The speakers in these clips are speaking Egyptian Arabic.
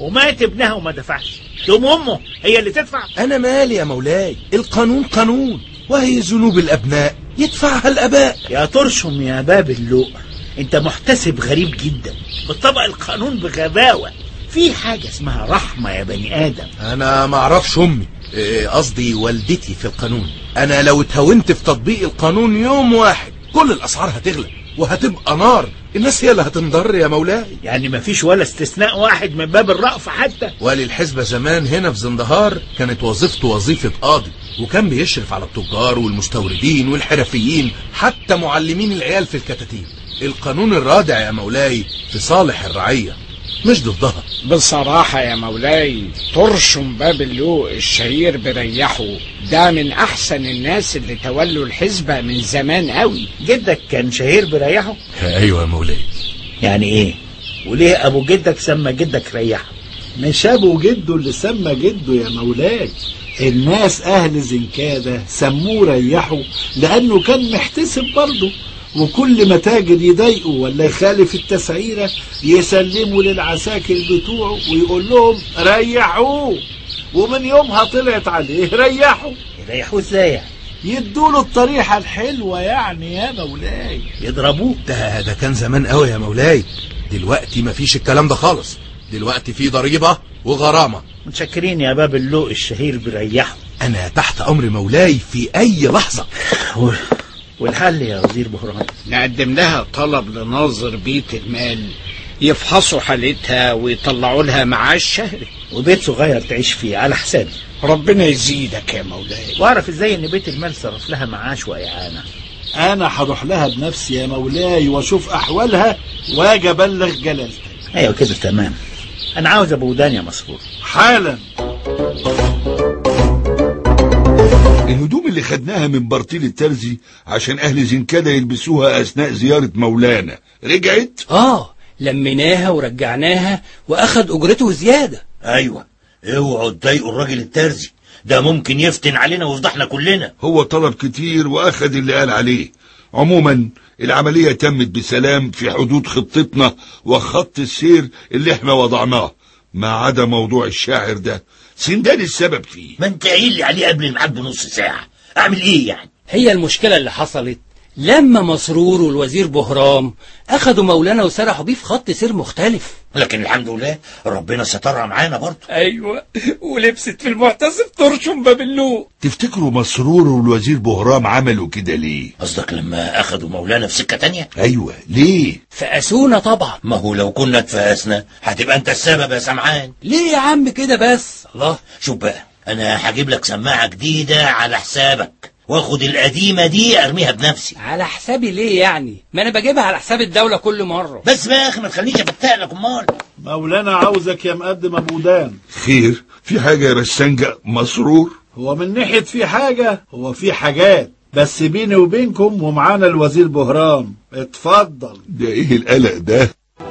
ومات ابنها وما دفعش تقوم امه هي اللي تدفع انا مالي يا مولاي القانون قانون وهي ذنوب الابناء يدفعها الاباء يا ترشم يا باب اللوق انت محتسب غريب جدا بتطبق القانون بغباوة في حاجة اسمها رحمة يا بني آدم انا ما اعرفش امي إيه، قصدي والدتي في القانون انا لو اتهونت في تطبيق القانون يوم واحد كل الاسعار هتغلى وهتبقى نار الناس هي اللي هتنضر يا مولاي يعني مفيش ولا استثناء واحد من باب الرأفة حتى والي الحسبة زمان هنا في زندهار كانت وظيفته وظيفة قاضي وكان بيشرف على التجار والمستوردين والحرفيين حتى معلمين العيال في الكتاتيب القانون الرادع يا مولاي في صالح الرعية مش ضدها بصراحة يا مولاي ترشم باب اللوق الشهير بريحه ده من أحسن الناس اللي تولوا الحزبة من زمان قوي جدك كان شهير بريحه ايوه يا مولاي يعني ايه وليه ابو جدك سمى جدك ريحه مش ابو جده اللي سمى جده يا مولاي الناس اهل زنكادة سموه ريحه لانه كان محتسب برضه وكل ما تاجر يضايقه ولا يخالف التسعيرة يسلموا للعساكر بتوعه ويقول لهم ريحوه ومن يومها طلعت عليه ريحوا يريحوه ازاي يعني يدوله الطريحة الحلوة يعني يا مولاي يضربوه ده ده كان زمان قوي يا مولاي دلوقتي مفيش الكلام ده خالص دلوقتي في ضريبة وغرامة متشكرين يا باب اللوق الشهير بريحه انا تحت امر مولاي في اي لحظة وال- والحل يا وزير بهران نقدم لها طلب لناظر بيت المال يفحصوا حالتها ويطلعوا لها معاش شهري وبيت صغير تعيش فيه على حسابي ربنا يزيدك يا مولاي واعرف ازاي ان بيت المال صرف لها معاش واعانه انا هروح لها بنفسي يا مولاي واشوف احوالها واجي ابلغ جلالتك ايوه كده تمام انا عاوز ابو ودان يا مسرور حالا الهدوم اللي خدناها من برطيل الترزي عشان اهل زنكادة يلبسوها اثناء زيارة مولانا رجعت اه لميناها ورجعناها واخد اجرته زيادة ايوه اوعوا تضايقوا الراجل الترزي ده ممكن يفتن علينا ويفضحنا كلنا هو طلب كتير واخد اللي قال عليه عموما العملية تمت بسلام في حدود خطتنا وخط السير اللي احنا وضعناه ما عدا موضوع الشاعر ده سندان السبب فيه ما انت قايل لي عليه قبل الميعاد بنص ساعه اعمل ايه يعني هي المشكلة اللي حصلت لما مسرور والوزير بهرام اخدوا مولانا وسرحوا بيه في خط سير مختلف لكن الحمد لله ربنا سترها معانا برضه ايوه ولبست في المحتسب ترشم باب اللوق تفتكروا مسرور والوزير بهرام عملوا كده ليه قصدك لما اخدوا مولانا في سكه تانية ايوه ليه فقاسونا طبعا ما هو لو كنا اتفقسنا هتبقى انت السبب يا سمعان ليه يا عم كده بس الله شوف بقى انا هجيب لك سماعه جديده على حسابك واخد القديمه دي ارميها بنفسي على حسابي ليه يعني ما انا بجيبها على حساب الدولة كل مرة بس بقى يا اخي ما تخلينيش افتح لك امال مولانا عاوزك يا مقدم ابو دان خير في حاجة يا رسانجة مسرور هو من ناحية في حاجة هو في حاجات بس بيني وبينكم ومعانا الوزير بهرام اتفضل ده ايه القلق ده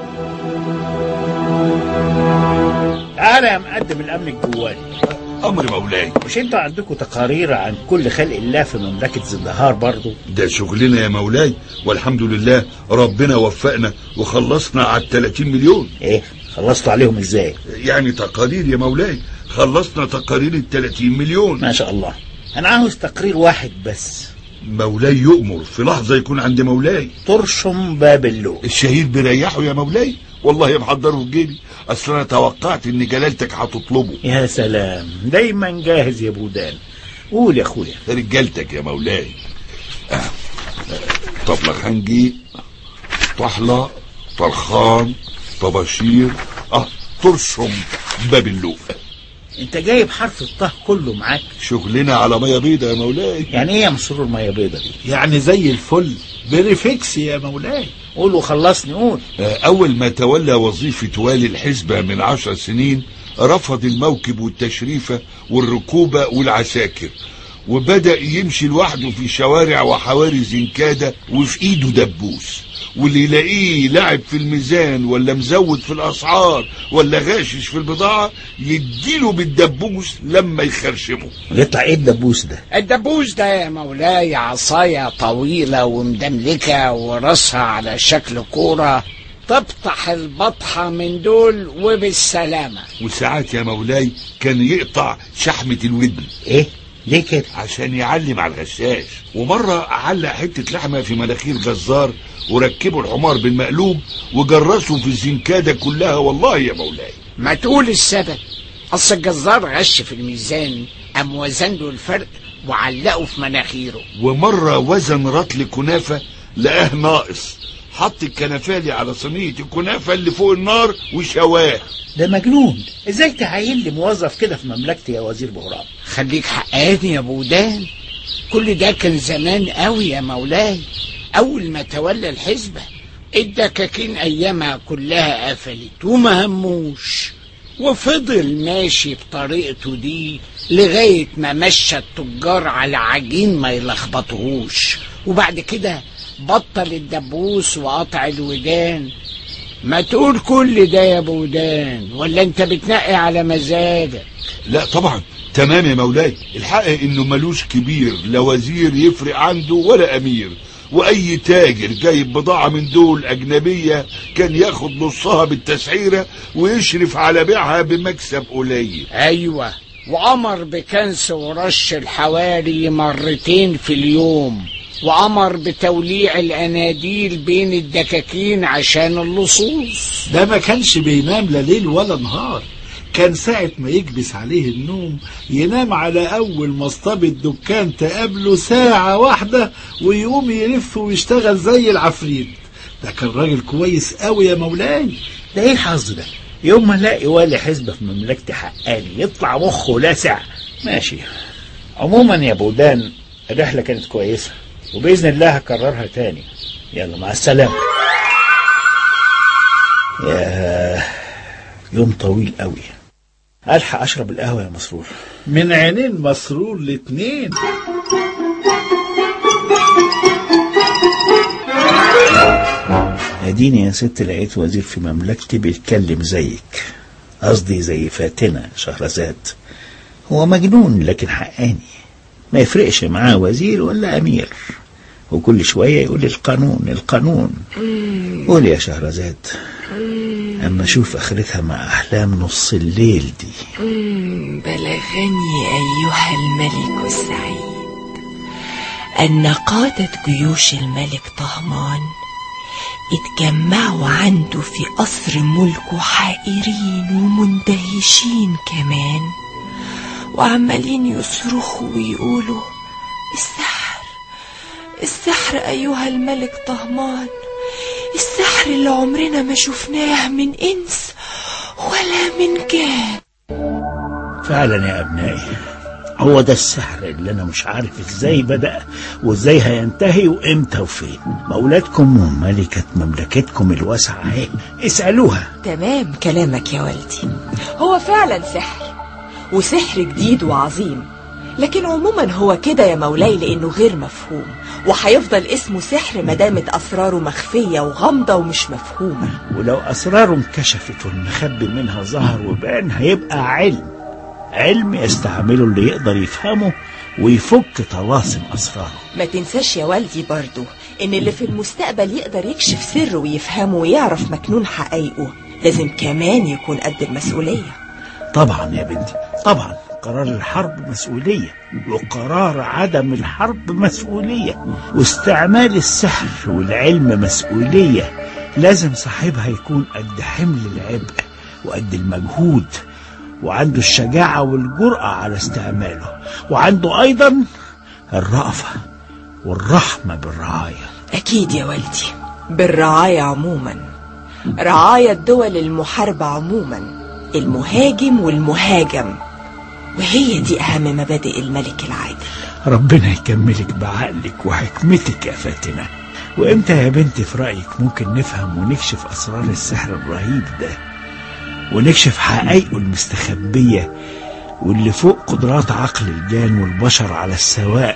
تعالى يا مقدم الامن الجواني امر مولاي مش انتوا عندكم تقارير عن كل خلق الله في مملكه زندهار برضو ده شغلنا يا مولاي والحمد لله ربنا وفقنا وخلصنا على 30 مليون ايه خلصتوا عليهم ازاي يعني تقارير يا مولاي خلصنا تقارير ال 30 مليون ما شاء الله انا عاوز تقرير واحد بس مولاي يؤمر في لحظة يكون عند مولاي ترشم باب اللوق الشهيد بيريحه يا مولاي والله محضره في جيبي اصل انا توقعت ان جلالتك هتطلبه يا سلام دايما جاهز يا بودان قول يا اخويا رجالتك يا مولاي آه. آه. طبلة خنجي طحلة طرخان طباشير اه ترشم باب اللوق انت جايب حرف الطه كله معاك شغلنا على ميه بيضة يا مولاي يعني ايه يا مسرور الميه بيضه دي يعني زي الفل بريفكس يا مولاي قول وخلصني قول آه، أول ما تولى وظيفة والي الحزبة من عشر سنين رفض الموكب والتشريفة والركوبة والعساكر وبدأ يمشي لوحده في شوارع وحواري زنكادة وفي ايده دبوس واللي يلاقيه لعب في الميزان ولا مزود في الأسعار ولا غاشش في البضاعة يديله بالدبوس لما يخرشمه يطلع ايه الدبوس ده الدبوس ده يا مولاي عصاية طويلة ومدملكة وراسها على شكل كورة تبطح البطحة من دول وبالسلامة وساعات يا مولاي كان يقطع شحمة الودن ايه ليه كده عشان يعلم على الغشاش ومرة علق حتة لحمة في مناخير جزار وركبوا الحمار بالمقلوب وجرسوا في الزنكادة كلها والله يا مولاي ما تقول السبب أصل الجزار غش في الميزان قام وزن له الفرق وعلقه في مناخيره ومرة وزن رطل كنافة لقاه ناقص حط الكنفالي على صينية الكنافة اللي فوق النار وشواه ده مجنون ازاي تعين لي موظف كده في مملكتي يا وزير بهرام خليك حقاني يا بودان كل ده كان زمان قوي يا مولاي أول ما تولى الحزبة الدكاكين أيامها كلها قفلت وما هموش وفضل ماشي بطريقته دي لغاية ما مشى التجار على عجين ما يلخبطهوش وبعد كده بطل الدبوس وقطع الودان ما تقول كل ده يا بودان ولا انت بتنقي على مزاجك لا طبعا تمام يا مولاي الحق انه ملوش كبير لا وزير يفرق عنده ولا امير واي تاجر جايب بضاعة من دول اجنبية كان ياخد نصها بالتسعيرة ويشرف على بيعها بمكسب قليل ايوه وامر بكنس ورش الحواري مرتين في اليوم وامر بتوليع الاناديل بين الدكاكين عشان اللصوص ده ما كانش بينام لا ليل ولا نهار كان ساعة ما يكبس عليه النوم ينام على أول مصطبة دكان تقابله ساعة واحدة ويقوم يلف ويشتغل زي العفريت ده كان راجل كويس قوي يا مولاي ده ايه الحظ ده يوم ما الاقي والي حزبة في مملكتي حقاني يطلع مخه لاسع ماشي عموما يا بودان الرحلة كانت كويسة وبإذن الله هكررها تاني يلا مع السلامة يا يوم طويل قوي ألحق أشرب القهوة يا مسرور من عينين مسرور الاتنين اديني يا ست لقيت وزير في مملكتي بيتكلم زيك قصدي زي فاتنة شهرزاد هو مجنون لكن حقاني ما يفرقش معاه وزير ولا أمير وكل شوية يقول القانون القانون قول يا شهرزاد أما أشوف آخرتها مع أحلام نص الليل دي بلغني أيها الملك السعيد أن قادة جيوش الملك طهمان اتجمعوا عنده في قصر ملكه حائرين ومندهشين كمان وعمالين يصرخوا ويقولوا السحر السحر أيها الملك طهمان السحر اللي عمرنا ما شفناه من إنس ولا من جان فعلا يا أبنائي هو ده السحر اللي أنا مش عارف إزاي بدأ وإزاي هينتهي وإمتى وفين مولاتكم وملكة مملكتكم الواسعة أهي اسألوها تمام كلامك يا والدي هو فعلا سحر وسحر جديد وعظيم لكن عموما هو كده يا مولاي لانه غير مفهوم وهيفضل اسمه سحر ما دامت اسراره مخفيه وغامضه ومش مفهومه ولو أسراره انكشفت والمخبي منها ظهر وبان هيبقى علم علم يستعمله اللي يقدر يفهمه ويفك طلاسم أسراره ما تنساش يا والدي برضو ان اللي في المستقبل يقدر يكشف سره ويفهمه ويعرف مكنون حقايقه لازم كمان يكون قد المسؤوليه طبعا يا بنتي طبعا قرار الحرب مسؤولية وقرار عدم الحرب مسؤولية واستعمال السحر والعلم مسؤولية لازم صاحبها يكون قد حمل العبء وقد المجهود وعنده الشجاعة والجرأة على استعماله وعنده أيضا الرأفة والرحمة بالرعاية اكيد يا والدي بالرعايه عموما رعايه الدول المحاربه عموما المهاجم والمهاجم وهي دي اهم مبادئ الملك العادل ربنا يكملك بعقلك وحكمتك يا فاتنة وامتى يا بنتي في رأيك ممكن نفهم ونكشف أسرار السحر الرهيب ده ونكشف حقائقه المستخبية واللي فوق قدرات عقل الجان والبشر على السواء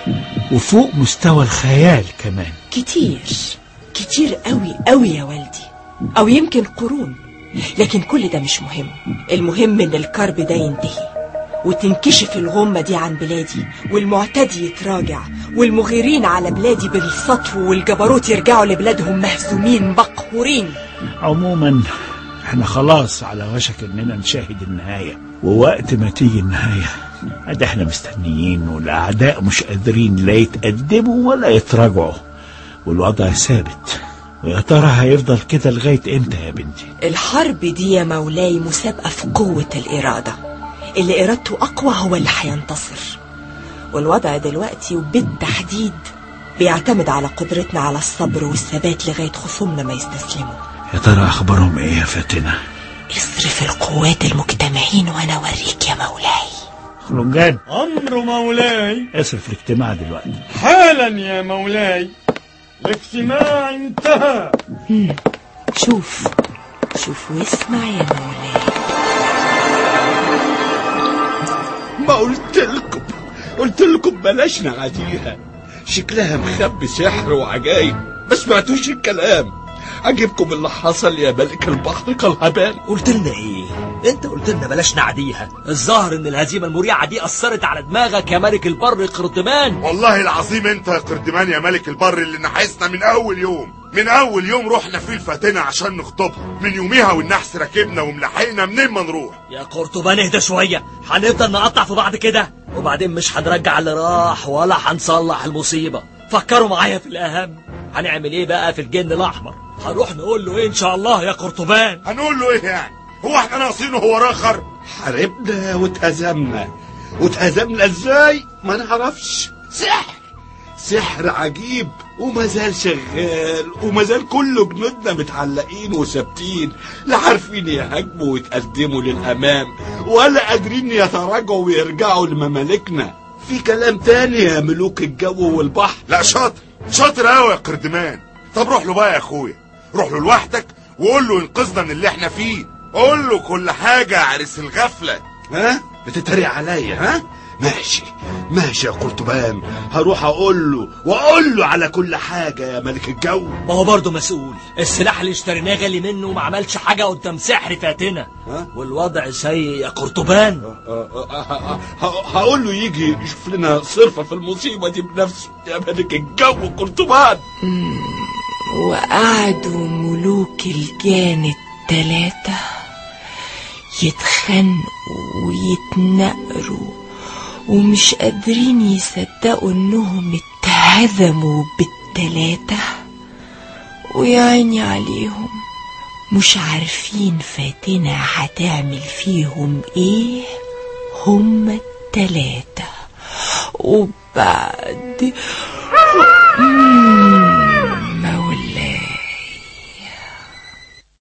وفوق مستوى الخيال كمان كتير كتير قوي قوي يا والدي او يمكن قرون لكن كل ده مش مهم المهم ان الكرب ده ينتهي وتنكشف الغمة دي عن بلادي والمعتدي يتراجع والمغيرين على بلادي بالسطو والجبروت يرجعوا لبلادهم مهزومين مقهورين عموما احنا خلاص على وشك اننا نشاهد النهاية ووقت ما تيجي النهاية ادي احنا مستنيين والاعداء مش قادرين لا يتقدموا ولا يتراجعوا والوضع ثابت ويا ترى هيفضل كده لغاية امتى يا بنتي الحرب دي يا مولاي مسابقة في قوة الإرادة اللي إرادته أقوى هو اللي هينتصر والوضع دلوقتي وبالتحديد بيعتمد على قدرتنا على الصبر والثبات لغاية خصومنا ما يستسلموا يا ترى اخبارهم ايه يا فاتنة اصرف القوات المجتمعين وأنا أوريك يا مولاي خلنجان أمر مولاي اصرف الاجتماع دلوقتي حالا يا مولاي الاجتماع انتهى شوف شوف واسمع يا مولاي ما قلت لكم قلت لكم بلاش نعاديها شكلها مخبي سحر وعجايب ما سمعتوش الكلام عجبكم اللي حصل يا ملك البحر كالهبال قلت لنا ايه انت قلت لنا بلاش نعديها الظاهر ان الهزيمه المريعه دي اثرت على دماغك يا ملك البر قردمان والله العظيم انت يا قردمان يا ملك البر اللي نحسنا من اول يوم من اول يوم رحنا فيه الفاتنة عشان نخطبها من يوميها والنحس راكبنا وملحقنا منين ما نروح يا قرطبان اهدى شويه هنفضل نقطع في بعض كده وبعدين مش هنرجع اللي راح ولا هنصلح المصيبه فكروا معايا في الاهم هنعمل ايه بقى في الجن الاحمر هنروح نقول له ايه ان شاء الله يا قرطبان هنقول له ايه يعني هو احنا ناقصينه هو راخر حاربنا واتهزمنا واتهزمنا ازاي ما نعرفش سحر سحر عجيب وما زال شغال وما زال كل جنودنا متعلقين وثابتين لا عارفين يهاجموا ويتقدموا للامام ولا قادرين يتراجعوا ويرجعوا لممالكنا في كلام تاني يا ملوك الجو والبحر لا شاطر شاطر قوي يا قردمان طب روح له بقى يا اخويا روح له لوحدك وقول له انقذنا من اللي احنا فيه قول له كل حاجة يا عريس الغفلة ها بتتريق عليا ها ماشي ماشي يا قرطبان هروح اقول له واقول له على كل حاجه يا ملك الجو ما هو برضه مسؤول السلاح اللي اشتريناه غالي منه وما عملش حاجه قدام سحر فاتنه والوضع سيء يا قرطبان هقول له يجي يشوف لنا صرفه في المصيبه دي بنفسه يا ملك الجو قرطبان وقعدوا ملوك الجان التلاتة يتخانقوا ويتنقروا ومش قادرين يصدقوا انهم اتهزموا بالتلاتة ويعيني عليهم مش عارفين فاتنة هتعمل فيهم ايه هما التلاتة وبعد مم.